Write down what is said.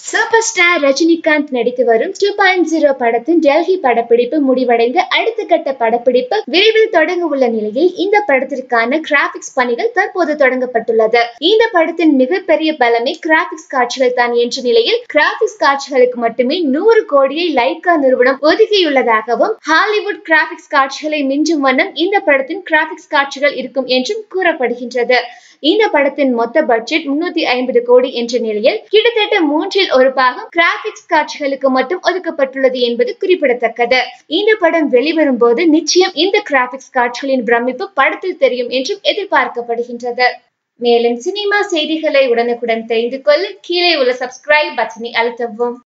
super star Rajinikanth நடித்து வரும் two point zero படத்தின் டெல்லி படப்பிடிப்பு முடிவடைந்து அடுத்த கட்ட படப்பிடிப்பு விரைவில் தொடங்க உள்ள நிலையில் இந்த படத்திற்கான கிராபிக்ஸ் பணிகள் தற்போது தொடங்கப்பட்டுள்ளது இந்த படத்தின் மிகப்பெரிய பலமே கிராபிக்ஸ் காட்சிகள் தான் என்ற நிலையில் கிராபிக்ஸ் காட்சிகளுக்கு மட்டுமே நூறு கோடியை லைக்கா நிறுவனம் ஒதுக்கியுள்ளதாகவும் ஹாலிவுட் கிராபிக்ஸ் காட்சிகளை மிஞ்சும் வண்ணம் இந்த படத்தின் கிராபிக்ஸ் காட்சிகள் இருக்கும் என்றும் கூறப்படுகின்றது இந்த படத்தின் மொத்த பட்ஜெட் முன்னூத்தி ஐம்பது கோடி என்ற நிலையில் கிட்டத்தட்ட மூன்றில் ஒரு பாகம் கிராபிக்ஸ் காட்சிகளுக்கு மட்டும் ஒதுக்கப்பட்டுள்ளது என்பது குறிப்பிடத்தக்கது இந்த படம் வெளிவரும் போது நிச்சயம் இந்த கிராபிக்ஸ் காட்சிகளின் பிரமிப்பு படத்தில் தெரியும் என்றும் எதிர்பார்க்கப்படுகின்றது மேலும் சினிமா செய்திகளை உடனுக்குடன் தெரிந்து கொள்ள கீழே உள்ள சப்ஸ்கிரைப் பட்டனை அழுத்தவும்